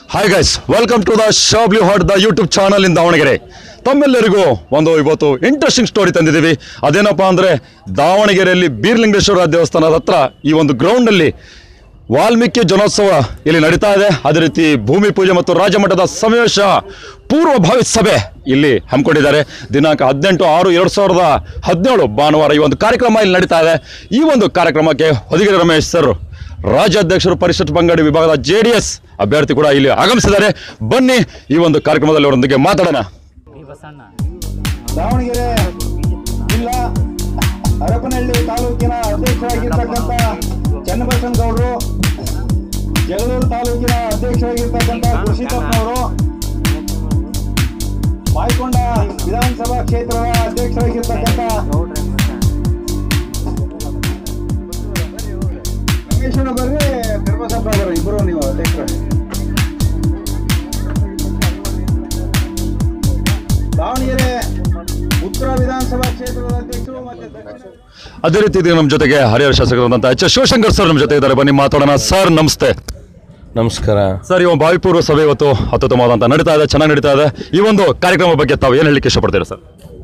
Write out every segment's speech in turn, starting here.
hi guys welcome to the ಶಾಬ್ಲಿ hot the YouTube channel in Davanagere ತಮ್ಮೆಲ್ಲರಿಗೂ ಒಂದು ಇವತ್ತು ಇಂಟ್ರೆಸ್ಟಿಂಗ್ ಸ್ಟೋರಿ ತಂದಿದ್ದೀವಿ ಅದೇನಪ್ಪ ಅಂದರೆ ದಾವಣಗೆರೆಯಲ್ಲಿ ಬೀರ್ಲಿಂಗೇಶ್ವರ ದೇವಸ್ಥಾನದ ಹತ್ರ ಈ ಒಂದು ಗ್ರೌಂಡಲ್ಲಿ ವಾಲ್ಮೀಕಿ ಜನೋತ್ಸವ ಇಲ್ಲಿ ನಡೀತಾ ಇದೆ ಅದೇ ರೀತಿ ಭೂಮಿ ಪೂಜೆ ಮತ್ತು ರಾಜ್ಯಮಟ್ಟದ ಸಮಾವೇಶ ಪೂರ್ವಭಾವಿ ಸಭೆ ಇಲ್ಲಿ ಹಮ್ಮಿಕೊಂಡಿದ್ದಾರೆ ದಿನಾಂಕ ಹದಿನೆಂಟು ಆರು ಎರಡು ಸಾವಿರದ ಹದಿನೇಳು ಭಾನುವಾರ ಈ ಒಂದು ಕಾರ್ಯಕ್ರಮ ಇಲ್ಲಿ ನಡೀತಾ ಇದೆ ಈ ಒಂದು ಕಾರ್ಯಕ್ರಮಕ್ಕೆ ಹೊದಿಗೆರೆ ರಮೇಶ್ ಸರ್ ರಾಜ್ಯಾಧ್ಯಕ್ಷರು ಪರಿಷತ್ ಪಂಗಡಿ ವಿಭಾಗದ ಜೆ ಡಿ ಎಸ್ ಅಭ್ಯರ್ಥಿ ಕೂಡ ಇಲ್ಲಿ ಆಗಮಿಸಿದ್ದಾರೆ ಬನ್ನಿ ಈ ಒಂದು ಕಾರ್ಯಕ್ರಮದಲ್ಲಿ ಅವರೊಂದಿಗೆ ಮಾತಾಡೋಣ ಈ ಬಸಣ್ಣ ದಾವಣಗೆರೆ ಜಿಲ್ಲಾ ಹರಪನಹಳ್ಳಿ ತಾಲೂಕಿನ ಅಧ್ಯಕ್ಷರಾಗಿರ್ತಕ್ಕಂಥ ಚನ್ನಬಸನಗೌಡರು ಜಗಳೂರು ತಾಲೂಕಿನ ಅಧ್ಯಕ್ಷರಾಗಿರ್ತಕ್ಕಂಥ ಕೃಷಿಕಪ್ಪನವರು ಮಾಯ್ಕೊಂಡ ವಿಧಾನಸಭಾ ಕ್ಷೇತ್ರದ ಅಧ್ಯಕ್ಷರಾಗಿರ್ತಕ್ಕಂಥ ರಮೇಶ್ವರ ಬರ್ರಿ ಧರ್ಮಸಭಾ ಇಬ್ಬರು ನೀವು ಅಧ್ಯಕ್ಷರು ದಾವಣಗೆರೆ ಉತ್ತರ ವಿಧಾನಸಭಾ ಕ್ಷೇತ್ರದ ಅಧ್ಯಕ್ಷರು ಮತ್ತೆ ದಕ್ಷಿಣ ಅದೇ ರೀತಿ ಇದು ನಮ್ಮ ಜೊತೆಗೆ ಹರಿಹರ ಶಾಸಕರಾದಂಥ ಎಚ್ ಎಸ್ ಶಿವಶಂಕರ್ ಸರ್ ನಮ್ಮ ಜೊತೆ ಇದ್ದಾರೆ ಬನ್ನಿ ಮಾತಾಡೋಣ ಸರ್ ನಮಸ್ತೆ ನಮಸ್ಕಾರ ಸರ್ ಈ ಒಂದು ಭಾವಿಪೂರ್ವ ಸಭೆ ಇವತ್ತು ಅತ್ಯುತ್ತಮವಾದಂಥ ನಡೀತಾ ಇದೆ ಚೆನ್ನಾಗಿ ನಡೀತಾ ಇದೆ ಈ ಒಂದು ಕಾರ್ಯಕ್ರಮ ಬಗ್ಗೆ ತಾವು ಏನು ಹೇಳಲಿಕ್ಕೆ ಇಷ್ಟಪಡ್ತೀರಾ ಸರ್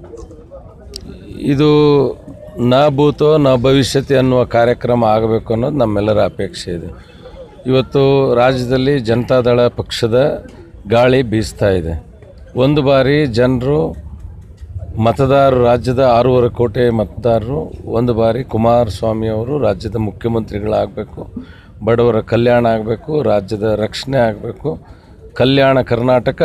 ಇದು ನ ಭೂತೋ ನ ಭವಿಷ್ಯತಿ ಅನ್ನುವ ಕಾರ್ಯಕ್ರಮ ಆಗಬೇಕು ಅನ್ನೋದು ನಮ್ಮೆಲ್ಲರ ಅಪೇಕ್ಷೆ ಇದೆ ಇವತ್ತು ರಾಜ್ಯದಲ್ಲಿ ಜನತಾದಳ ಪಕ್ಷದ ಗಾಳಿ ಬೀಸ್ತಾ ಇದೆ ಒಂದು ಬಾರಿ ಜನರು ಮತದಾರರು ರಾಜ್ಯದ ಆರೂವರೆ ಕೋಟಿ ಮತದಾರರು ಒಂದು ಬಾರಿ ಕುಮಾರಸ್ವಾಮಿ ಅವರು ರಾಜ್ಯದ ಮುಖ್ಯಮಂತ್ರಿಗಳಾಗಬೇಕು ಬಡವರ ಕಲ್ಯಾಣ ಆಗಬೇಕು ರಾಜ್ಯದ ರಕ್ಷಣೆ ಆಗಬೇಕು ಕಲ್ಯಾಣ ಕರ್ನಾಟಕ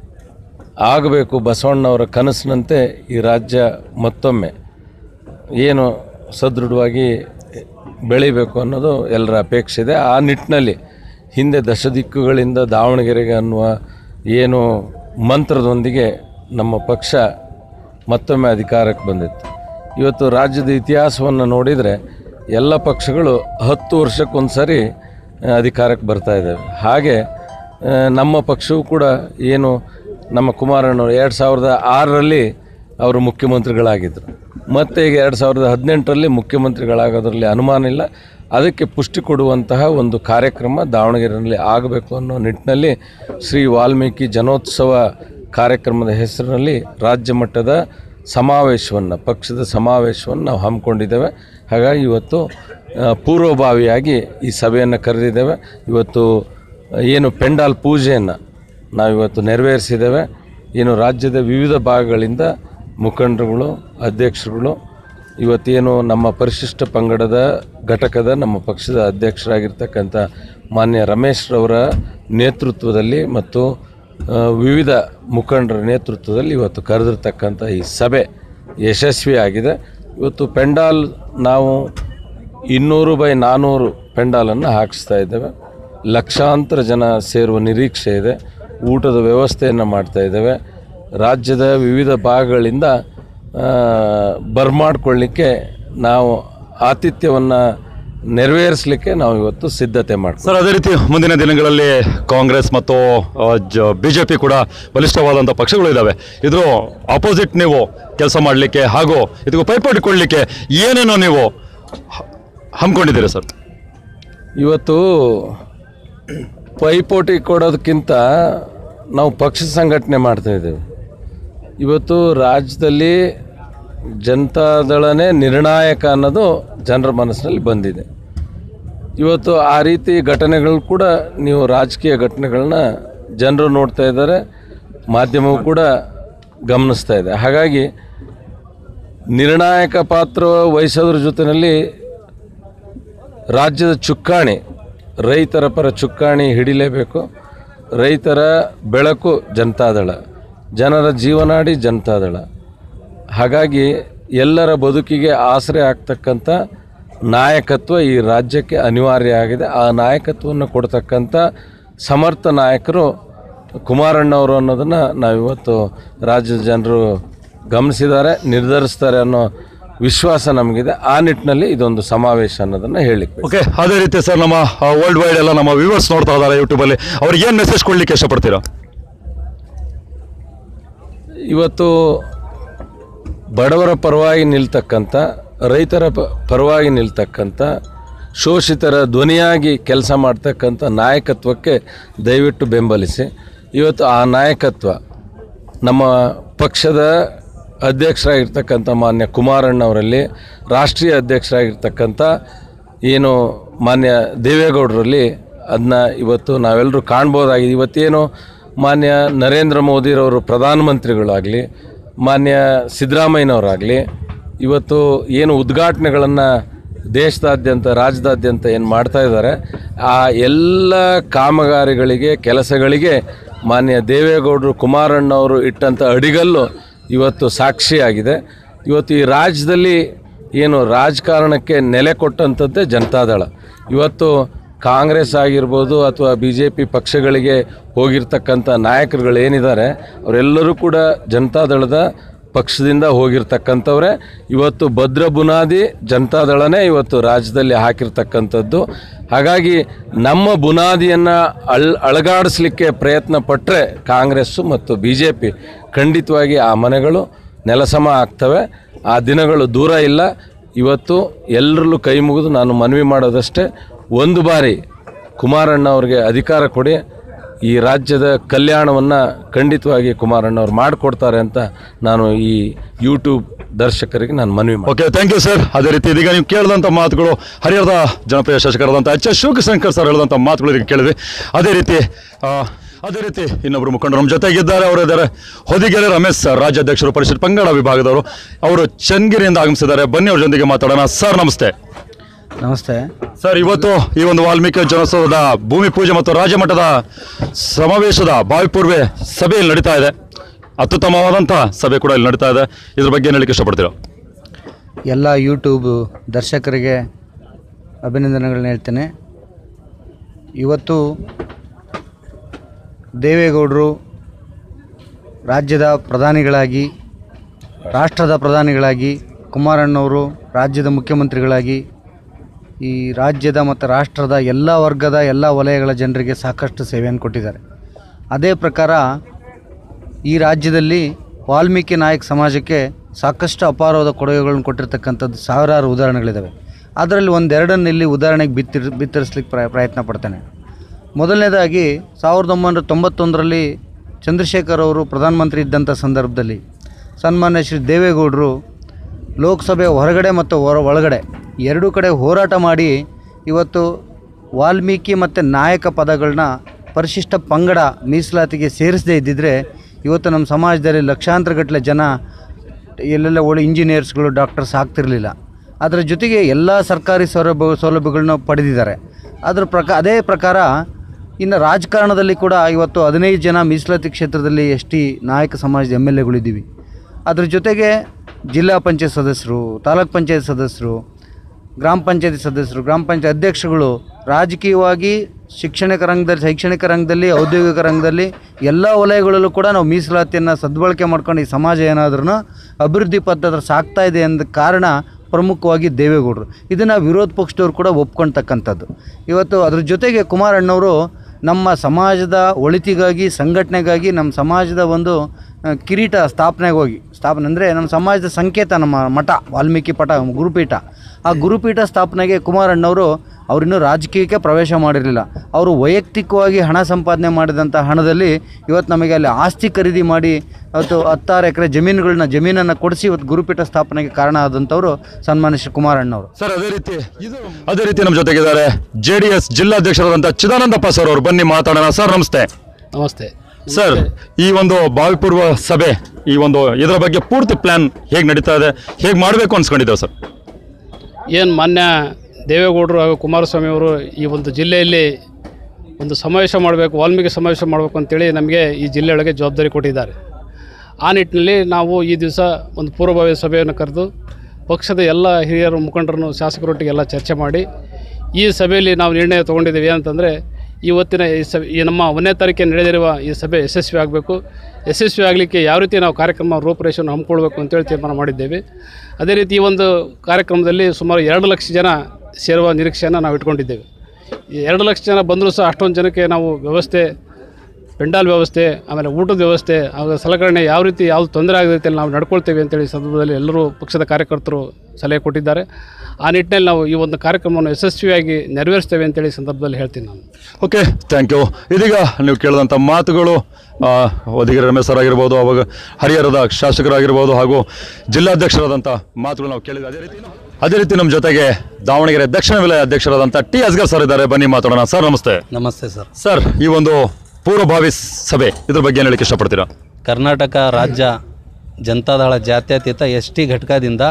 ಆಗಬೇಕು ಬಸವಣ್ಣವರ ಕನಸಿನಂತೆ ಈ ರಾಜ್ಯ ಮತ್ತೊಮ್ಮೆ ಏನು ಸದೃಢವಾಗಿ ಬೆಳಿಬೇಕು ಅನ್ನೋದು ಎಲ್ಲರ ಅಪೇಕ್ಷೆ ಇದೆ ಆ ನಿಟ್ಟಿನಲ್ಲಿ ಹಿಂದೆ ದಶದಿಕ್ಕುಗಳಿಂದ ದಾವಣಗೆರೆಗೆ ಅನ್ನುವ ಏನು ಮಂತ್ರದೊಂದಿಗೆ ನಮ್ಮ ಪಕ್ಷ ಮತ್ತೊಮ್ಮೆ ಅಧಿಕಾರಕ್ಕೆ ಬಂದಿತ್ತು ಇವತ್ತು ರಾಜ್ಯದ ಇತಿಹಾಸವನ್ನು ನೋಡಿದರೆ ಎಲ್ಲ ಪಕ್ಷಗಳು ಹತ್ತು ವರ್ಷಕ್ಕೊಂದು ಸರಿ ಆ, ಅಧಿಕಾರಕ್ಕೆ ಬರ್ತಾ ಇದ್ದಾವೆ ಹಾಗೆ ಆ, ನಮ್ಮ ಪಕ್ಷವೂ ಕೂಡ ಏನು ನಮ್ಮ ಕುಮಾರಣ್ಣವರು ಎರಡು ಸಾವಿರದ ಆರರಲ್ಲಿ ಅವರು ಮುಖ್ಯಮಂತ್ರಿಗಳಾಗಿದ್ದರು ಮತ್ತು ಈಗ ಎರಡು ಸಾವಿರದ ಹದಿನೆಂಟರಲ್ಲಿ ಮುಖ್ಯಮಂತ್ರಿಗಳಾಗೋದ್ರಲ್ಲಿ ಅನುಮಾನ ಇಲ್ಲ ಅದಕ್ಕೆ ಪುಷ್ಟಿ ಕೊಡುವಂತಹ ಒಂದು ಕಾರ್ಯಕ್ರಮ ದಾವಣಗೆರೆಯಲ್ಲಿ ಆಗಬೇಕು ಅನ್ನೋ ನಿಟ್ಟಿನಲ್ಲಿ ಶ್ರೀ ವಾಲ್ಮೀಕಿ ಜನೋತ್ಸವ ಕಾರ್ಯಕ್ರಮದ ಹೆಸರಿನಲ್ಲಿ ರಾಜ್ಯ ಮಟ್ಟದ ಸಮಾವೇಶವನ್ನು ಪಕ್ಷದ ಸಮಾವೇಶವನ್ನು ನಾವು ಹಮ್ಮಿಕೊಂಡಿದ್ದೇವೆ ಹಾಗಾಗಿ ಇವತ್ತು ಆ, ಪೂರ್ವಭಾವಿಯಾಗಿ ಈ ಸಭೆಯನ್ನು ಕರೆದಿದ್ದೇವೆ ಇವತ್ತು ಏನು ಪೆಂಡಾಲ್ ಪೂಜೆಯನ್ನು ನಾವಿವತ್ತು ನೆರವೇರಿಸಿದ್ದೇವೆ ಏನು ರಾಜ್ಯದ ವಿವಿಧ ಭಾಗಗಳಿಂದ ಮುಖಂಡರುಗಳು ಅಧ್ಯಕ್ಷರುಗಳು ಇವತ್ತೇನು ನಮ್ಮ ಪರಿಶಿಷ್ಟ ಪಂಗಡದ ಘಟಕದ ನಮ್ಮ ಪಕ್ಷದ ಅಧ್ಯಕ್ಷರಾಗಿರ್ತಕ್ಕಂಥ ಮಾನ್ಯ ರಮೇಶ್ ರವರ ನೇತೃತ್ವದಲ್ಲಿ ಮತ್ತು ಆ, ವಿವಿಧ ಮುಖಂಡರ ನೇತೃತ್ವದಲ್ಲಿ ಇವತ್ತು ಕರೆದಿರ್ತಕ್ಕಂಥ ಈ ಸಭೆ ಯಶಸ್ವಿಯಾಗಿದೆ ಇವತ್ತು ಪೆಂಡಾಲ್ ನಾವು ಇನ್ನೂರು ಬೈ ನಾನ್ನೂರು ಪೆಂಡಾಲನ್ನು ಹಾಕಿಸ್ತಾ ಇದ್ದೇವೆ ಲಕ್ಷಾಂತರ ಜನ ಸೇರುವ ನಿರೀಕ್ಷೆ ಇದೆ ಊಟದ ವ್ಯವಸ್ಥೆಯನ್ನು ಮಾಡ್ತಾ ಇದ್ದೇವೆ ರಾಜ್ಯದ ವಿವಿಧ ಭಾಗಗಳಿಂದ ಆ, ಬರ್ಮಾಡ್ಕೊಳ್ಳಿಕ್ಕೆ ನಾವು ಆತಿಥ್ಯವನ್ನು ನೆರವೇರಿಸಲಿಕ್ಕೆ ನಾವು ಇವತ್ತು ಸಿದ್ಧತೆ ಮಾಡ್ತೀವಿ ಸರ್ ಅದೇ ರೀತಿ ಮುಂದಿನ ದಿನಗಳಲ್ಲಿ ಕಾಂಗ್ರೆಸ್ ಮತ್ತು ಬಿಜೆಪಿ ಕೂಡ ಬಲಿಷ್ಠವಾದಂಥ ಪಕ್ಷಗಳು ಇದ್ದಾವೆ ಇದ್ರ ಅಪೋಸಿಟ್ ನೀವು ಕೆಲಸ ಮಾಡಲಿಕ್ಕೆ ಹಾಗೂ ಇದಕ್ಕೂ ಪೈಪೋಟಿ ಕೊಡಲಿಕ್ಕೆ ಏನೇನೋ ನೀವು ಹ- ಹಮ್ಮಿಕೊಂಡಿದ್ದೀರಿ ಸರ್ ಇವತ್ತು ಪೈಪೋಟಿ ಕೊಡೋದಕ್ಕಿಂತ ನಾವು ಪಕ್ಷ ಸಂಘಟನೆ ಮಾಡ್ತಾ ಇದ್ದೇವೆ ಇವತ್ತು ರಾಜ್ಯದಲ್ಲಿ ಜನತಾದಳನೇ ನಿರ್ಣಾಯಕ ಅನ್ನೋದು ಜನರ ಮನಸ್ಸಿನಲ್ಲಿ ಬಂದಿದೆ ಇವತ್ತು ಆ ರೀತಿ ಘಟನೆಗಳು ಕೂಡ ನೀವು ರಾಜಕೀಯ ಘಟನೆಗಳನ್ನ ಜನರು ನೋಡ್ತಾ ಇದ್ದಾರೆ ಮಾಧ್ಯಮವು ಕೂಡ ಗಮನಿಸ್ತಾ ಇದೆ ಹಾಗಾಗಿ ನಿರ್ಣಾಯಕ ಪಾತ್ರ ವಹಿಸೋದ್ರ ಜೊತೆಯಲ್ಲಿ ರಾಜ್ಯದ ಚುಕ್ಕಾಣಿ ರೈತರ ಪರ ಚುಕ್ಕಾಣಿ ಹಿಡಿಲೇಬೇಕು ರೈತರ ಬೆಳಕು ಜನತಾದಳ ಜನರ ಜೀವನಾಡಿ ಜನತಾದಳ ಹಾಗಾಗಿ ಎಲ್ಲರ ಬದುಕಿಗೆ ಆಸರೆ ಆಗ್ತಕ್ಕಂಥ ನಾಯಕತ್ವ ಈ ರಾಜ್ಯಕ್ಕೆ ಅನಿವಾರ್ಯ ಆಗಿದೆ ಆ ನಾಯಕತ್ವವನ್ನು ಕೊಡ್ತಕ್ಕಂಥ ಸಮರ್ಥ ನಾಯಕರು ಕುಮಾರಣ್ಣವರು ಅನ್ನೋದನ್ನು ನಾವಿವತ್ತು ರಾಜ್ಯದ ಜನರು ಗಮನಿಸಿದ್ದಾರೆ ನಿರ್ಧರಿಸ್ತಾರೆ ಅನ್ನೋ ವಿಶ್ವಾಸ ನಮಗಿದೆ ಆ ನಿಟ್ಟಿನಲ್ಲಿ ಇದೊಂದು ಸಮಾವೇಶ ಅನ್ನೋದನ್ನು ಹೇಳಿಕ್ಕೆ ಓಕೆ ಅದೇ ರೀತಿ ಸರ್ ನಮ್ಮ ವರ್ಲ್ಡ್ ವೈಡ್ ಎಲ್ಲ ನಮ್ಮ ವ್ಯೂವರ್ಸ್ ನೋಡ್ತಾ ಇದ್ದಾರೆ ಯೂಟ್ಯೂಬಲ್ಲಿ ಅವ್ರಿಗೆ ಏನು ಮೆಸೇಜ್ ಕೊಡಲಿಕ್ಕೆ ಇಷ್ಟಪಡ್ತೀರಾ ಇವತ್ತು ಬಡವರ ಪರವಾಗಿ ನಿಲ್ತಕ್ಕಂಥ ರೈತರ ಪ ಪರವಾಗಿ ನಿಲ್ತಕ್ಕಂಥ ಶೋಷಿತರ ಧ್ವನಿಯಾಗಿ ಕೆಲಸ ಮಾಡ್ತಕ್ಕಂಥ ನಾಯಕತ್ವಕ್ಕೆ ದಯವಿಟ್ಟು ಬೆಂಬಲಿಸಿ ಇವತ್ತು ಆ ನಾಯಕತ್ವ ನಮ್ಮ ಪಕ್ಷದ ಅಧ್ಯಕ್ಷರಾಗಿರ್ತಕ್ಕಂಥ ಮಾನ್ಯ ಕುಮಾರಣ್ಣವರಲ್ಲಿ ರಾಷ್ಟ್ರೀಯ ಅಧ್ಯಕ್ಷರಾಗಿರ್ತಕ್ಕಂಥ ಏನು ಮಾನ್ಯ ದೇವೇಗೌಡರಲ್ಲಿ ಅದನ್ನ ಇವತ್ತು ನಾವೆಲ್ಲರೂ ಕಾಣ್ಬೋದಾಗಿದೆ ಇವತ್ತೇನು ಮಾನ್ಯ ನರೇಂದ್ರ ಮೋದಿರವರು ಪ್ರಧಾನಮಂತ್ರಿಗಳಾಗಲಿ ಮಾನ್ಯ ಸಿದ್ದರಾಮಯ್ಯನವರಾಗಲಿ ಇವತ್ತು ಏನು ಉದ್ಘಾಟನೆಗಳನ್ನು ದೇಶದಾದ್ಯಂತ ರಾಜ್ಯದಾದ್ಯಂತ ಏನು ಮಾಡ್ತಾ ಇದ್ದಾರೆ ಆ ಎಲ್ಲ ಕಾಮಗಾರಿಗಳಿಗೆ ಕೆಲಸಗಳಿಗೆ ಮಾನ್ಯ ದೇವೇಗೌಡರು ಕುಮಾರಣ್ಣವರು ಇಟ್ಟಂಥ ಅಡಿಗಲ್ಲು ಇವತ್ತು ಸಾಕ್ಷಿಯಾಗಿದೆ ಇವತ್ತು ಈ ರಾಜ್ಯದಲ್ಲಿ ಏನು ರಾಜಕಾರಣಕ್ಕೆ ನೆಲೆ ಕೊಟ್ಟಂಥದ್ದೇ ಜನತಾದಳ ಇವತ್ತು ಕಾಂಗ್ರೆಸ್ ಆಗಿರ್ಬೋದು ಅಥವಾ ಬಿ ಜೆ ಪಿ ಪಕ್ಷಗಳಿಗೆ ಹೋಗಿರ್ತಕ್ಕಂಥ ನಾಯಕರುಗಳು ಏನಿದ್ದಾರೆ ಅವರೆಲ್ಲರೂ ಕೂಡ ಜನತಾದಳದ ಪಕ್ಷದಿಂದ ಹೋಗಿರ್ತಕ್ಕಂಥವ್ರೆ ಇವತ್ತು ಭದ್ರ ಬುನಾದಿ ಜನತಾದಳನೇ ಇವತ್ತು ರಾಜ್ಯದಲ್ಲಿ ಹಾಕಿರ್ತಕ್ಕಂಥದ್ದು ಹಾಗಾಗಿ ನಮ್ಮ ಬುನಾದಿಯನ್ನು ಅಳ್ ಅಳಗಾಡಿಸ್ಲಿಕ್ಕೆ ಪ್ರಯತ್ನ ಪಟ್ಟರೆ ಕಾಂಗ್ರೆಸ್ಸು ಮತ್ತು ಬಿ ಜೆ ಪಿ ಖಂಡಿತವಾಗಿ ಆ ಮನೆಗಳು ನೆಲಸಮ ಆಗ್ತವೆ ಆ ದಿನಗಳು ದೂರ ಇಲ್ಲ ಇವತ್ತು ಎಲ್ಲರಲ್ಲೂ ಕೈ ಮುಗಿದು ನಾನು ಮನವಿ ಮಾಡೋದಷ್ಟೇ ಒಂದು ಬಾರಿ ಕುಮಾರಣ್ಣ ಅವ್ರಿಗೆ ಅಧಿಕಾರ ಕೊಡಿ ಈ ರಾಜ್ಯದ ಕಲ್ಯಾಣವನ್ನು ಖಂಡಿತವಾಗಿ ಕುಮಾರಣ್ಣವ್ರು ಮಾಡಿಕೊಡ್ತಾರೆ ಅಂತ ನಾನು ಈ ಯೂಟ್ಯೂಬ್ ದರ್ಶಕರಿಗೆ ನಾನು ಮನವಿ ಮಾಡಿ ಓಕೆ ಥ್ಯಾಂಕ್ ಯು ಸರ್ ಅದೇ ರೀತಿ ಇದೀಗ ನೀವು ಕೇಳಿದಂಥ ಮಾತುಗಳು ಹರಿಹರದ ಜನಪ್ರಿಯ ಶಾಸಕರಾದಂಥ ಎಚ್ ಎಸ್ ಶಿವಶಂಕರ್ ಸರ್ ಹೇಳಿದಂಥ ಮಾತುಗಳು ಇದೀಗ ಕೇಳಿದ್ವಿ ಅದೇ ರೀತಿ ಆ, ಅದೇ ರೀತಿ ಇನ್ನೊಬ್ಬರು ಮುಖಂಡರು ನಮ್ಮ ಜೊತೆಗಿದ್ದಾರೆ ಅವರು ಇದ್ದಾರೆ ಹೊದಿಗೆರೆ ರಮೇಶ್ ಸರ್ ರಾಜ್ಯಾಧ್ಯಕ್ಷರು ಪರಿಷತ್ ಪಂಗಡ ವಿಭಾಗದವರು ಅವರು ಚನ್ನಗಿರಿಯಿಂದ ಆಗಮಿಸಿದ್ದಾರೆ ಬನ್ನಿ ಅವ್ರ ಜೊತೆಗೆ ಮಾತಾಡೋಣ ಸರ್ ನಮಸ್ತೆ ನಮಸ್ತೆ ಸರ್ ಇವತ್ತು ಈ ಒಂದು ವಾಲ್ಮೀಕಿ ಜನೋತ್ಸವದ ಭೂಮಿ ಪೂಜೆ ಮತ್ತು ರಾಜ್ಯ ಮಟ್ಟದ ಸಮಾವೇಶದ ಬಾವಿಪೂರ್ವೆ ಸಭೆ ಇಲ್ಲಿ ನಡೀತಾ ಇದೆ ಅತ್ಯುತ್ತಮವಾದಂಥ ಸಭೆ ಕೂಡ ಇಲ್ಲಿ ನಡೀತಾ ಇದೆ ಇದ್ರ ಬಗ್ಗೆ ಏನು ಹೇಳಕ್ಕೆ ಇಷ್ಟಪಡ್ತೀರಾ ಎಲ್ಲ ಯೂಟ್ಯೂಬ್ ದರ್ಶಕರಿಗೆ ಅಭಿನಂದನೆಗಳನ್ನ ಹೇಳ್ತೇನೆ ಇವತ್ತು ದೇವೇಗೌಡರು ರಾಜ್ಯದ ಪ್ರಧಾನಿಗಳಾಗಿ ರಾಷ್ಟ್ರದ ಪ್ರಧಾನಿಗಳಾಗಿ ಕುಮಾರಣ್ಣವರು ರಾಜ್ಯದ ಮುಖ್ಯಮಂತ್ರಿಗಳಾಗಿ ಈ ರಾಜ್ಯದ ಮತ್ತು ರಾಷ್ಟ್ರದ ಎಲ್ಲ ವರ್ಗದ ಎಲ್ಲ ವಲಯಗಳ ಜನರಿಗೆ ಸಾಕಷ್ಟು ಸೇವೆಯನ್ನು ಕೊಟ್ಟಿದ್ದಾರೆ ಅದೇ ಪ್ರಕಾರ ಈ ರಾಜ್ಯದಲ್ಲಿ ವಾಲ್ಮೀಕಿ ನಾಯಕ್ ಸಮಾಜಕ್ಕೆ ಸಾಕಷ್ಟು ಅಪಾರವಾದ ಕೊಡುಗೆಗಳನ್ನು ಕೊಟ್ಟಿರ್ತಕ್ಕಂಥದ್ದು ಸಾವಿರಾರು ಉದಾಹರಣೆಗಳಿದ್ದಾವೆ ಅದರಲ್ಲಿ ಒಂದೆರಡನ್ನು ಇಲ್ಲಿ ಉದಾಹರಣೆಗೆ ಬಿತ್ತಿರ್ ಬಿತ್ತರಿಸ್ಲಿಕ್ಕೆ ಪ್ರಯ ಪ್ರಯತ್ನ ಪಡ್ತೇನೆ ಮೊದಲನೇದಾಗಿ ಸಾವಿರದ ಒಂಬೈನೂರ ತೊಂಬತ್ತೊಂದರಲ್ಲಿ ಚಂದ್ರಶೇಖರ್ ಅವರು ಪ್ರಧಾನಮಂತ್ರಿ ಇದ್ದಂಥ ಸಂದರ್ಭದಲ್ಲಿ ಸನ್ಮಾನ್ಯ ಶ್ರೀ ದೇವೇಗೌಡರು ಲೋಕಸಭೆ ಹೊರಗಡೆ ಮತ್ತು ಹೊರ ಒಳಗಡೆ ಎರಡೂ ಕಡೆ ಹೋರಾಟ ಮಾಡಿ ಇವತ್ತು ವಾಲ್ಮೀಕಿ ಮತ್ತು ನಾಯಕ ಪದಗಳನ್ನ ಪರಿಶಿಷ್ಟ ಪಂಗಡ ಮೀಸಲಾತಿಗೆ ಸೇರಿಸದೇ ಇದ್ದಿದ್ದರೆ ಇವತ್ತು ನಮ್ಮ ಸಮಾಜದಲ್ಲಿ ಲಕ್ಷಾಂತರ ಗಟ್ಟಲೆ ಜನ ಎಲ್ಲೆಲ್ಲ ಒಳ್ಳೆ ಇಂಜಿನಿಯರ್ಸ್ಗಳು ಡಾಕ್ಟರ್ಸ್ ಆಗ್ತಿರಲಿಲ್ಲ ಅದರ ಜೊತೆಗೆ ಎಲ್ಲ ಸರ್ಕಾರಿ ಸೌಲಭ್ಯ ಸೌಲಭ್ಯಗಳನ್ನ ಪಡೆದಿದ್ದಾರೆ ಅದರ ಪ್ರಕ ಅದೇ ಪ್ರಕಾರ ಇನ್ನು ರಾಜಕಾರಣದಲ್ಲಿ ಕೂಡ ಇವತ್ತು ಹದಿನೈದು ಜನ ಮೀಸಲಾತಿ ಕ್ಷೇತ್ರದಲ್ಲಿ ಎಸ್ ಟಿ ನಾಯಕ ಸಮಾಜದ ಎಮ್ ಎಲ್ ಎಗಳಿದ್ದೀವಿ ಅದ್ರ ಜೊತೆಗೆ ಜಿಲ್ಲಾ ಪಂಚಾಯತ್ ಸದಸ್ಯರು ತಾಲೂಕ್ ಪಂಚಾಯತ್ ಸದಸ್ಯರು ಗ್ರಾಮ ಪಂಚಾಯತಿ ಸದಸ್ಯರು ಗ್ರಾಮ ಪಂಚಾಯತ್ ಅಧ್ಯಕ್ಷಗಳು ರಾಜಕೀಯವಾಗಿ ಶಿಕ್ಷಣಿಕ ರಂಗದಲ್ಲಿ ಶೈಕ್ಷಣಿಕ ರಂಗದಲ್ಲಿ ಔದ್ಯೋಗಿಕ ರಂಗದಲ್ಲಿ ಎಲ್ಲ ವಲಯಗಳಲ್ಲೂ ಕೂಡ ನಾವು ಮೀಸಲಾತಿಯನ್ನು ಸದ್ಬಳಕೆ ಮಾಡ್ಕೊಂಡು ಈ ಸಮಾಜ ಏನಾದ್ರೂ ಅಭಿವೃದ್ಧಿ ಪಥದ ಸಾಗ್ತಾ ಇದೆ ಅಂದ ಕಾರಣ ಪ್ರಮುಖವಾಗಿ ದೇವೇಗೌಡರು ಇದನ್ನು ವಿರೋಧ ಪಕ್ಷದವ್ರು ಕೂಡ ಒಪ್ಕೊಳ್ತಕ್ಕಂಥದ್ದು ಇವತ್ತು ಅದ್ರ ಜೊತೆಗೆ ಕುಮಾರಣ್ಣವರು ನಮ್ಮ ಸಮಾಜದ ಒಳಿತಿಗಾಗಿ ಸಂಘಟನೆಗಾಗಿ ನಮ್ಮ ಸಮಾಜದ ಒಂದು ಆ, ಕಿರೀಟ ಸ್ಥಾಪನೆಗೆ ಹೋಗಿ ಸ್ಥಾಪನೆ ಅಂದರೆ ನಮ್ಮ ಸಮಾಜದ ಸಂಕೇತ ನಮ್ಮ ಮಠ ವಾಲ್ಮೀಕಿ ಪಟ ಗುರುಪೀಠ ಆ ಗುರುಪೀಠ ಸ್ಥಾಪನೆಗೆ ಕುಮಾರಣ್ಣವರು ಅವರಿನ್ನೂ ರಾಜಕೀಯಕ್ಕೆ ಪ್ರವೇಶ ಮಾಡಿರಲಿಲ್ಲ ಅವರು ವೈಯಕ್ತಿಕವಾಗಿ ಹಣ ಸಂಪಾದನೆ ಮಾಡಿದಂಥ ಹಣದಲ್ಲಿ ಇವತ್ತು ನಮಗೆ ಅಲ್ಲಿ ಆಸ್ತಿ ಖರೀದಿ ಮಾಡಿ ಇವತ್ತು ಹತ್ತಾರು ಎಕರೆ ಜಮೀನುಗಳನ್ನ ಜಮೀನನ್ನು ಕೊಡಿಸಿ ಇವತ್ತು ಗುರುಪೀಠ ಸ್ಥಾಪನೆಗೆ ಕಾರಣ ಆದಂಥವರು ಸನ್ಮಾನ್ಯ ಶ್ರೀ ಕುಮಾರಣ್ಣವರು ಸರ್ ಅದೇ ರೀತಿ ಅದೇ ರೀತಿ ನಮ್ಮ ಜೊತೆಗಿದ್ದಾರೆ ಜೆ ಡಿ ಎಸ್ ಜಿಲ್ಲಾಧ್ಯಕ್ಷರಾದಂಥ ಚಿದಾನಂದಪ್ಪ ಸರ್ ಅವರು ಬನ್ನಿ ಮಾತಾಡೋಣ ಸರ್ ನಮಸ್ತೆ ನಮಸ್ತೆ ಸರ್ ಈ ಒಂದು ಭಾವಿಪೂರ್ವ ಸಭೆ ಈ ಒಂದು ಇದರ ಬಗ್ಗೆ ಪೂರ್ತಿ ಪ್ಲಾನ್ ಹೇಗೆ ನಡೀತಾ ಇದೆ ಹೇಗೆ ಮಾಡಬೇಕು ಅನ್ಸ್ಕೊಂಡಿದ್ದೇವೆ ಸರ್ ಏನು ಮಾನ್ಯ ದೇವೇಗೌಡರು ಹಾಗೂ ಕುಮಾರಸ್ವಾಮಿ ಅವರು ಈ ಒಂದು ಜಿಲ್ಲೆಯಲ್ಲಿ ಒಂದು ಸಮಾವೇಶ ಮಾಡಬೇಕು ವಾಲ್ಮೀಕಿ ಸಮಾವೇಶ ಮಾಡಬೇಕು ಅಂತೇಳಿ ನಮಗೆ ಈ ಜಿಲ್ಲೆಯೊಳಗೆ ಜವಾಬ್ದಾರಿ ಕೊಟ್ಟಿದ್ದಾರೆ ಆ ನಿಟ್ಟಿನಲ್ಲಿ ನಾವು ಈ ದಿವಸ ಒಂದು ಪೂರ್ವಭಾವಿ ಸಭೆಯನ್ನು ಕರೆದು ಪಕ್ಷದ ಎಲ್ಲ ಹಿರಿಯರು ಮುಖಂಡರನ್ನು ಶಾಸಕರೊಟ್ಟಿಗೆ ಎಲ್ಲ ಚರ್ಚೆ ಮಾಡಿ ಈ ಸಭೆಯಲ್ಲಿ ನಾವು ನಿರ್ಣಯ ತೊಗೊಂಡಿದ್ದೀವಿ ಏನಂತಂದರೆ ಇವತ್ತಿನ ಈ ಸಭೆ ಈ ನಮ್ಮ ಒಂದನೇ ತಾರೀಕಿಗೆ ನಡೆದಿರುವ ಈ ಸಭೆ ಯಶಸ್ವಿ ಆಗಬೇಕು ಯಶಸ್ವಿ ಆಗಲಿಕ್ಕೆ ಯಾವ ರೀತಿ ನಾವು ಕಾರ್ಯಕ್ರಮ ರೂಪುರೇಷೆಯನ್ನು ಹಮ್ಮಿಕೊಳ್ಬೇಕು ಅಂತೇಳಿ ತೀರ್ಮಾನ ಮಾಡಿದ್ದೇವೆ ಅದೇ ರೀತಿ ಈ ಒಂದು ಕಾರ್ಯಕ್ರಮದಲ್ಲಿ ಸುಮಾರು ಎರಡು ಲಕ್ಷ ಜನ ಸೇರುವ ನಿರೀಕ್ಷೆಯನ್ನು ನಾವು ಇಟ್ಕೊಂಡಿದ್ದೇವೆ ಈ ಎರಡು ಲಕ್ಷ ಜನ ಬಂದರೂ ಸಹ ಅಷ್ಟೊಂದು ಜನಕ್ಕೆ ನಾವು ವ್ಯವಸ್ಥೆ ಪೆಂಡಾಲ್ ವ್ಯವಸ್ಥೆ ಆಮೇಲೆ ಊಟದ ವ್ಯವಸ್ಥೆ ಆಮೇಲೆ ಸಲಕರಣೆ ಯಾವ ರೀತಿ ಯಾವ್ದು ತೊಂದರೆ ಆಗದ ರೀತಿಯಲ್ಲಿ ನಾವು ನಡ್ಕೊಳ್ತೇವೆ ಅಂತೇಳಿ ಈ ಸಂದರ್ಭದಲ್ಲಿ ಎಲ್ಲರೂ ಪಕ್ಷದ ಕಾರ್ಯಕರ್ತರು ಸಲಹೆ ಕೊಟ್ಟಿದ್ದಾರೆ ಆ ನಿಟ್ಟಿನಲ್ಲಿ ನಾವು ಈ ಒಂದು ಕಾರ್ಯಕ್ರಮವನ್ನು ಯಶಸ್ವಿಯಾಗಿ ನೆರವೇರಿಸ್ತೇವೆ ಅಂತೇಳಿ ಈ ಸಂದರ್ಭದಲ್ಲಿ ಹೇಳ್ತೀನಿ ನಾನು ಓಕೆ ಥ್ಯಾಂಕ್ ಯು ಇದೀಗ ನೀವು ಕೇಳಿದಂಥ ಮಾತುಗಳು ಆ, ಒದಿಗೆರೆ ರಮೇಶ್ ಸರ್ ಆಗಿರ್ಬೋದು ಅವಾಗ ಹರಿಹರದ ಶಾಸಕರಾಗಿರ್ಬೋದು ಹಾಗೂ ಜಿಲ್ಲಾಧ್ಯಕ್ಷರಾದಂಥ ಮಾತುಗಳು ನಾವು ಕೇಳಿದ್ವಿ ಅದೇ ರೀತಿ ಅದೇ ರೀತಿ ನಮ್ಮ ಜೊತೆಗೆ ದಾವಣಗೆರೆ ದಕ್ಷಿಣ ವಲಯ ಅಧ್ಯಕ್ಷರಾದಂಥ ಟಿ ಅಸ್ಗರ್ ಸರ್ ಇದ್ದಾರೆ ಬನ್ನಿ ಮಾತಾಡೋಣ ಸರ್ ನಮಸ್ತೆ ನಮಸ್ತೆ ಸರ್ ಸರ್ ಈ ಒಂದು ಪೂರ್ವಭಾವಿ ಸಭೆ ಇದ್ರ ಬಗ್ಗೆ ಏನು ಹೇಳಕ್ಕೆ ಇಷ್ಟಪಡ್ತೀರಾ ಕರ್ನಾಟಕ ರಾಜ್ಯ ಜನತಾದಳ ಜಾತ್ಯತೀತ ಎಸ್ ಟಿ ಘಟಕದಿಂದ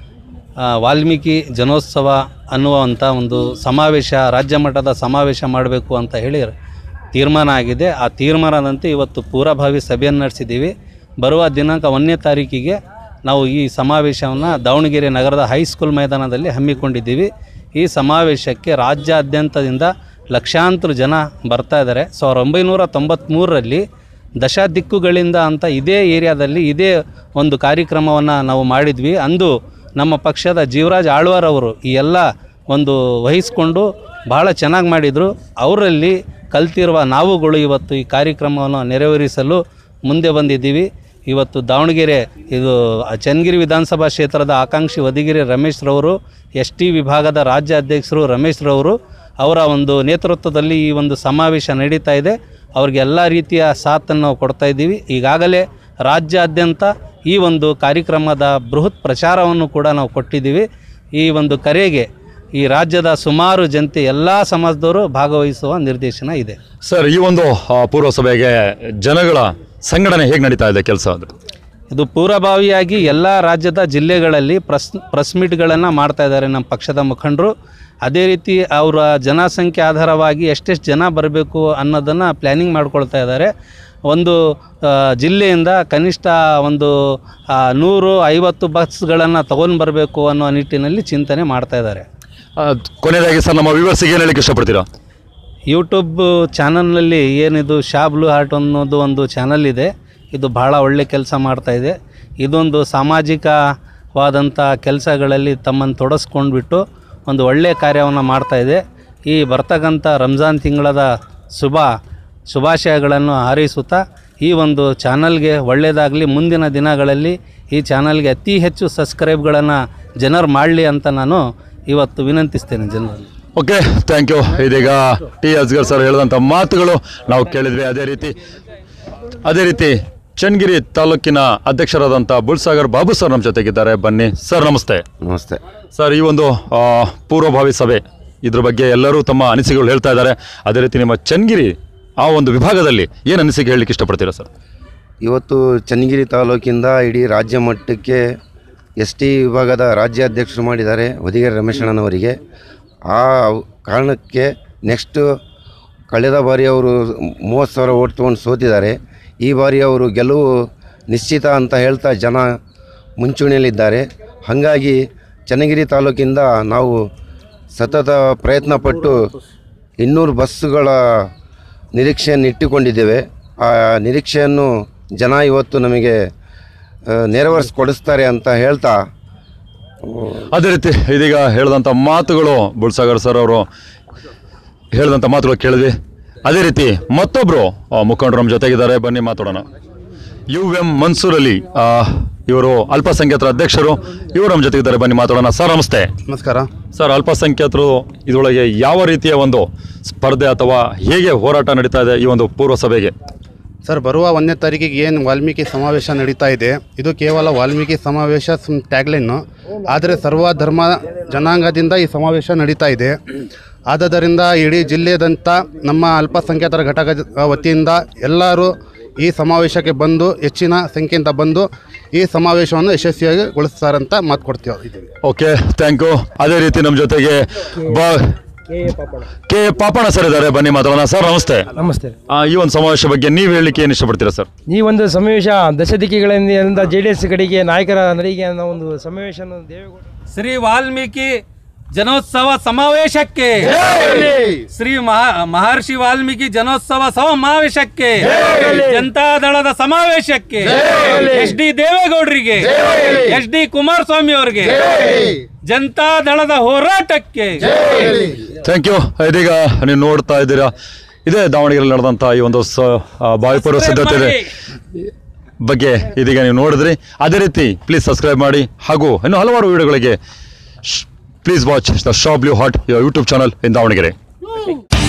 ಆ, ವಾಲ್ಮೀಕಿ ಜನೋತ್ಸವ ಅನ್ನುವಂಥ ಒಂದು ಸಮಾವೇಶ ರಾಜ್ಯ ಮಟ್ಟದ ಸಮಾವೇಶ ಮಾಡಬೇಕು ಅಂತ ಹೇಳಿ ತೀರ್ಮಾನ ಆಗಿದೆ ಆ ತೀರ್ಮಾನದಂತೆ ಇವತ್ತು ಪೂರ್ವಭಾವಿ ಸಭೆಯನ್ನು ನಡೆಸಿದ್ದೀವಿ ಬರುವ ದಿನಾಂಕ ಒಂದನೇ ತಾರೀಕಿಗೆ ನಾವು ಈ ಸಮಾವೇಶವನ್ನು ದಾವಣಗೆರೆ ನಗರದ ಹೈಸ್ಕೂಲ್ ಮೈದಾನದಲ್ಲಿ ಹಮ್ಮಿಕೊಂಡಿದ್ದೀವಿ ಈ ಸಮಾವೇಶಕ್ಕೆ ರಾಜ್ಯಾದ್ಯಂತದಿಂದ ಲಕ್ಷಾಂತರ ಜನ ಬರ್ತಾ ಇದ್ದಾರೆ ಸಾವಿರದ ಒಂಬೈನೂರ ತೊಂಬತ್ತ್ಮೂರರಲ್ಲಿ ದಶ ದಿಕ್ಕುಗಳಿಂದ ಅಂತ ಇದೇ ಏರಿಯಾದಲ್ಲಿ ಇದೇ ಒಂದು ಕಾರ್ಯಕ್ರಮವನ್ನು ನಾವು ಮಾಡಿದ್ವಿ ಅಂದು ನಮ್ಮ ಪಕ್ಷದ ಜೀವರಾಜ್ ಆಳ್ವಾರ್ ಅವರು ಈ ಎಲ್ಲ ಒಂದು ವಹಿಸ್ಕೊಂಡು ಬಹಳ ಚೆನ್ನಾಗಿ ಮಾಡಿದರು ಅವರಲ್ಲಿ ಕಲ್ತಿರುವ ನಾವುಗಳು ಇವತ್ತು ಈ ಕಾರ್ಯಕ್ರಮವನ್ನು ನೆರವೇರಿಸಲು ಮುಂದೆ ಬಂದಿದ್ದೀವಿ ಇವತ್ತು ದಾವಣಗೆರೆ ಇದು ಚನ್ನಗಿರಿ ವಿಧಾನಸಭಾ ಕ್ಷೇತ್ರದ ಆಕಾಂಕ್ಷಿ ವದಿಗಿರಿ ರಮೇಶ್ ರವರು ಎಸ್ ಟಿ ವಿಭಾಗದ ರಾಜ್ಯ ಅಧ್ಯಕ್ಷರು ರಮೇಶ್ ರವರು ಅವರ ಒಂದು ನೇತೃತ್ವದಲ್ಲಿ ಈ ಒಂದು ಸಮಾವೇಶ ನಡೀತಾ ಇದೆ ಅವ್ರಿಗೆ ಎಲ್ಲ ರೀತಿಯ ಸಾಥನ್ನು ನಾವು ಕೊಡ್ತಾ ಇದ್ದೀವಿ ಈಗಾಗಲೇ ರಾಜ್ಯಾದ್ಯಂತ ಈ ಒಂದು ಕಾರ್ಯಕ್ರಮದ ಬೃಹತ್ ಪ್ರಚಾರವನ್ನು ಕೂಡ ನಾವು ಕೊಟ್ಟಿದ್ದೀವಿ ಈ ಒಂದು ಕರೆಗೆ ಈ ರಾಜ್ಯದ ಸುಮಾರು ಜನತೆ ಎಲ್ಲ ಸಮಾಜದವರು ಭಾಗವಹಿಸುವ ನಿರ್ದೇಶನ ಇದೆ ಸರ್ ಈ ಒಂದು ಆ, ಪೂರ್ವ ಸಭೆಗೆ ಜನಗಳ ಸಂಘಟನೆ ಹೇಗೆ ನಡೀತಾ ಇದೆ ಕೆಲಸ ಅದು ಇದು ಪೂರ್ವಭಾವಿಯಾಗಿ ಎಲ್ಲ ರಾಜ್ಯದ ಜಿಲ್ಲೆಗಳಲ್ಲಿ ಪ್ರೆಸ್ ಪ್ರೆಸ್ ಮೀಟ್ಗಳನ್ನು ಮಾಡ್ತಾ ಇದ್ದಾರೆ ನಮ್ಮ ಪಕ್ಷದ ಮುಖಂಡರು ಅದೇ ರೀತಿ ಅವರ ಜನಸಂಖ್ಯೆ ಆಧಾರವಾಗಿ ಎಷ್ಟೆಷ್ಟು ಜನ ಬರಬೇಕು ಅನ್ನೋದನ್ನು ಪ್ಲ್ಯಾನಿಂಗ್ ಮಾಡ್ಕೊಳ್ತಾ ಇದ್ದಾರೆ ಒಂದು ಆ, ಜಿಲ್ಲೆಯಿಂದ ಕನಿಷ್ಠ ಒಂದು ಆ, ನೂರು ಐವತ್ತು ಬಸ್ಗಳನ್ನು ತೊಗೊಂಡು ಬರಬೇಕು ಅನ್ನೋ ನಿಟ್ಟಿನಲ್ಲಿ ಚಿಂತನೆ ಮಾಡ್ತಾ ಇದ್ದಾರೆ ಆ, ಕೊನೆಯದಾಗಿ ಸರ್ ನಮ್ಮ ವಿವರ್ಸಿಗೆ ಏನು ಹೇಳಕ್ಕೆ ಇಷ್ಟಪಡ್ತೀರಾ ಯೂಟ್ಯೂಬ್ ಚಾನಲ್ನಲ್ಲಿ ಏನಿದು ಶಾಬ್ಲು ಹಾರ್ಟ್ ಅನ್ನೋದು ಒಂದು ಚಾನಲ್ ಇದೆ ಇದು ಭಾಳ ಒಳ್ಳೆ ಕೆಲಸ ಮಾಡ್ತಾ ಇದೆ ಇದೊಂದು ಸಾಮಾಜಿಕವಾದಂಥ ಕೆಲಸಗಳಲ್ಲಿ ತಮ್ಮನ್ನು ತೊಡಸ್ಕೊಂಡ್ಬಿಟ್ಟು ಒಂದು ಒಳ್ಳೆಯ ಕಾರ್ಯವನ್ನು ಮಾಡ್ತಾ ಇದೆ ಈ ಬರ್ತಕ್ಕಂಥ ರಂಜಾನ್ ತಿಂಗಳದ ಶುಭ ಶುಭಾಶಯಗಳನ್ನು ಹಾರೈಸುತ್ತಾ ಈ ಒಂದು ಚಾನಲ್ಗೆ ಒಳ್ಳೆಯದಾಗಲಿ ಮುಂದಿನ ದಿನಗಳಲ್ಲಿ ಈ ಚಾನಲ್ಗೆ ಅತಿ ಹೆಚ್ಚು ಸಬ್ಸ್ಕ್ರೈಬ್ಗಳನ್ನು ಜನರು ಮಾಡಲಿ ಅಂತ ನಾನು ಇವತ್ತು ವಿನಂತಿಸ್ತೇನೆ ಜನರಲ್ಲಿ ಓಕೆ ಥ್ಯಾಂಕ್ ಯು ಇದೀಗ ಟಿ ಅಸ್ಗರ್ ಸರ್ ಹೇಳಿದಂಥ ಮಾತುಗಳು ನಾವು ಕೇಳಿದ್ವಿ ಅದೇ ರೀತಿ ಅದೇ ರೀತಿ ಚನ್ನಗಿರಿ ತಾಲೂಕಿನ ಅಧ್ಯಕ್ಷರಾದಂಥ ಬುಲ್ಸಾಗರ್ ಬಾಬು ಸರ್ ನಮ್ಮ ಜೊತೆಗಿದ್ದಾರೆ ಬನ್ನಿ ಸರ್ ನಮಸ್ತೆ ನಮಸ್ತೆ ಸರ್ ಈ ಒಂದು ಆ, ಪೂರ್ವಭಾವಿ ಸಭೆ ಇದ್ರ ಬಗ್ಗೆ ಎಲ್ಲರೂ ತಮ್ಮ ಅನಿಸಿಕೆಗಳು ಹೇಳ್ತಾ ಇದ್ದಾರೆ ಅದೇ ರೀತಿ ನಿಮ್ಮ ಚನ್ನಗಿರಿ ಆ ಒಂದು ವಿಭಾಗದಲ್ಲಿ ಏನು ಅನಿಸಿಕೆ ಹೇಳಲಿಕ್ಕೆ ಇಷ್ಟಪಡ್ತೀರಾ ಸರ್ ಇವತ್ತು ಚನ್ನಗಿರಿ ತಾಲೂಕಿಂದ ಇಡೀ ರಾಜ್ಯ ಮಟ್ಟಕ್ಕೆ ಎಸ್ ಟಿ ವಿಭಾಗದ ರಾಜ್ಯಾಧ್ಯಕ್ಷರು ಮಾಡಿದ್ದಾರೆ ಹೊದಿಗೆರೆ ರಮೇಶಣ್ಣನವರಿಗೆ ಆ ಕಾರಣಕ್ಕೆ ನೆಕ್ಸ್ಟ್ ಕಳೆದ ಬಾರಿ ಅವರು ಮೂವತ್ತು ಸಾವಿರ ಓಟ್ ತೊಗೊಂಡು ಸೋತಿದ್ದಾರೆ ಈ ಬಾರಿ ಅವರು ಗೆಲುವು ನಿಶ್ಚಿತ ಅಂತ ಹೇಳ್ತಾ ಜನ ಮುಂಚೂಣಿಯಲ್ಲಿದ್ದಾರೆ ಹಾಗಾಗಿ ಚನ್ನಗಿರಿ ತಾಲೂಕಿಂದ ನಾವು ಸತತ ಪ್ರಯತ್ನ ಪಟ್ಟು ಇನ್ನೂರು ಬಸ್ಸುಗಳ ನಿರೀಕ್ಷೆಯನ್ನು ಇಟ್ಟುಕೊಂಡಿದ್ದೇವೆ ಆ ನಿರೀಕ್ಷೆಯನ್ನು ಜನ ಇವತ್ತು ನಮಗೆ ಆ, ನೆರವೇರಿಸ್ಕೊಡಿಸ್ತಾರೆ ಅಂತ ಹೇಳ್ತಾ ಅದೇ ರೀತಿ ಇದೀಗ ಹೇಳಿದಂಥ ಮಾತುಗಳು ಬುಲ್ಸಾಗರ್ ಸರ್ ಅವರು ಹೇಳಿದಂಥ ಮಾತುಗಳು ಕೇಳಿದ್ವಿ ಅದೇ ರೀತಿ ಮತ್ತೊಬ್ಬರು ಮುಖಂಡರು ನಮ್ಮ ಜೊತೆಗಿದ್ದಾರೆ ಬನ್ನಿ ಮಾತಾಡೋಣ ಯು ಎಂ ಮನ್ಸೂರ್ ಅಲಿ ಆ, ಇವರು ಅಲ್ಪಸಂಖ್ಯಾತರ ಅಧ್ಯಕ್ಷರು ಇವರು ನಮ್ಮ ಜೊತೆಗಿದ್ದಾರೆ ಬನ್ನಿ ಮಾತಾಡೋಣ ಸರ್ ನಮಸ್ತೆ ನಮಸ್ಕಾರ ಸರ್ ಅಲ್ಪಸಂಖ್ಯಾತರು ಇದರೊಳಗೆ ಯಾವ ರೀತಿಯ ಒಂದು ಸ್ಪರ್ಧೆ ಅಥವಾ ಹೇಗೆ ಹೋರಾಟ ನಡೀತಾ ಇದೆ ಈ ಒಂದು ಪೂರ್ವ ಸಭೆಗೆ ಸರ್ ಬರುವ ಒಂದನೇ ತಾರೀಕಿಗೆ ಏನು ವಾಲ್ಮೀಕಿ ಸಮಾವೇಶ ನಡೀತಾ ಇದೆ ಇದು ಕೇವಲ ವಾಲ್ಮೀಕಿ ಸಮಾವೇಶ ಟ್ಯಾಗ್ಲೈನು ಆದರೆ ಸರ್ವ ಧರ್ಮ ಜನಾಂಗದಿಂದ ಈ ಸಮಾವೇಶ ನಡೀತಾ ಇದೆ ಆದ್ದರಿಂದ ಇಡೀ ಜಿಲ್ಲೆಯಾದಂಥ ನಮ್ಮ ಅಲ್ಪಸಂಖ್ಯಾತರ ಘಟಕ ವತಿಯಿಂದ ಎಲ್ಲರೂ ಈ ಸಮಾವೇಶಕ್ಕೆ ಬಂದು ಹೆಚ್ಚಿನ ಸಂಖ್ಯೆಯಿಂದ ಬಂದು ಈ ಸಮಾವೇಶವನ್ನು ಯಶಸ್ವಿಯಾಗಿ ಗೊಳಿಸ್ತಾರಂತ ಮಾತು ಕೊಡ್ತೀವಿ ಇದ್ದೀವಿ ಓಕೆ ಥ್ಯಾಂಕ್ ಯು ಅದೇ ರೀತಿ ನಮ್ಮ ಜೊತೆಗೆ ಬಾ ಕೆ ಪಾಪಣ್ಣ ಸರ್ ಇದ್ದಾರೆ ಬನ್ನಿ ಮಾತಾಡೋಣ ಸರ್ ನಮಸ್ತೆ ನಮಸ್ತೆ ಆ, ಈ ಒಂದು ಸಮಾವೇಶ ಬಗ್ಗೆ ನೀವು ಹೇಳಲಿಕ್ಕೆ ಏನು ಇಷ್ಟಪಡ್ತೀರಾ ಸರ್ ಈ ಒಂದು ಸಮಾವೇಶ ದಶದಿಕ್ಕಿಗಳಿಂದ ಜೆ ಡಿ ಎಸ್ ಕಡೆಗೆ ನಾಯಕರ ನಡಿಗೆ ಅನ್ನೋ ಒಂದು ಸಮಾವೇಶ ದೇವೇಗೌಡ ಶ್ರೀ ವಾಲ್ಮೀಕಿ ಜನೋತ್ಸವ ಸಮಾವೇಶಕ್ಕೆ ಶ್ರೀ ಮಹಾ ಮಹರ್ಷಿ ವಾಲ್ಮೀಕಿ ಜನೋತ್ಸವ ಸಮಾವೇಶಕ್ಕೆ ಜನತಾದಳದ ಸಮಾವೇಶಕ್ಕೆ ಎಸ್ ಡಿ ದೇವೇಗೌಡರಿಗೆ ಎಸ್ ಡಿ ಕುಮಾರಸ್ವಾಮಿ ಅವರಿಗೆ ಜನತಾದಳದ ಹೋರಾಟಕ್ಕೆ ಥ್ಯಾಂಕ್ ಯು ಇದೀಗ ನೀವು ನೋಡ್ತಾ ಇದ್ದೀರಾ ಇದೇ ದಾವಣಗೆರೆಯಲ್ಲಿ ನಡೆದಂಥ ಈ ಒಂದು ಸ ಆ, ಬಾವಿಪೂರ್ವ ಸಿದ್ಧತೆ ಬಗ್ಗೆ ಇದೀಗ ನೀವು ನೋಡಿದ್ರಿ ಅದೇ ರೀತಿ ಪ್ಲೀಸ್ ಸಬ್ಸ್ಕ್ರೈಬ್ ಮಾಡಿ ಹಾಗೂ ಇನ್ನು ಹಲವಾರು ವಿಡಿಯೋಗಳಿಗೆ ಪ್ಲೀಸ್ ವಾಚ್ ದ ಶಾಬ್ಲಿ hot YouTube channel in Davanagere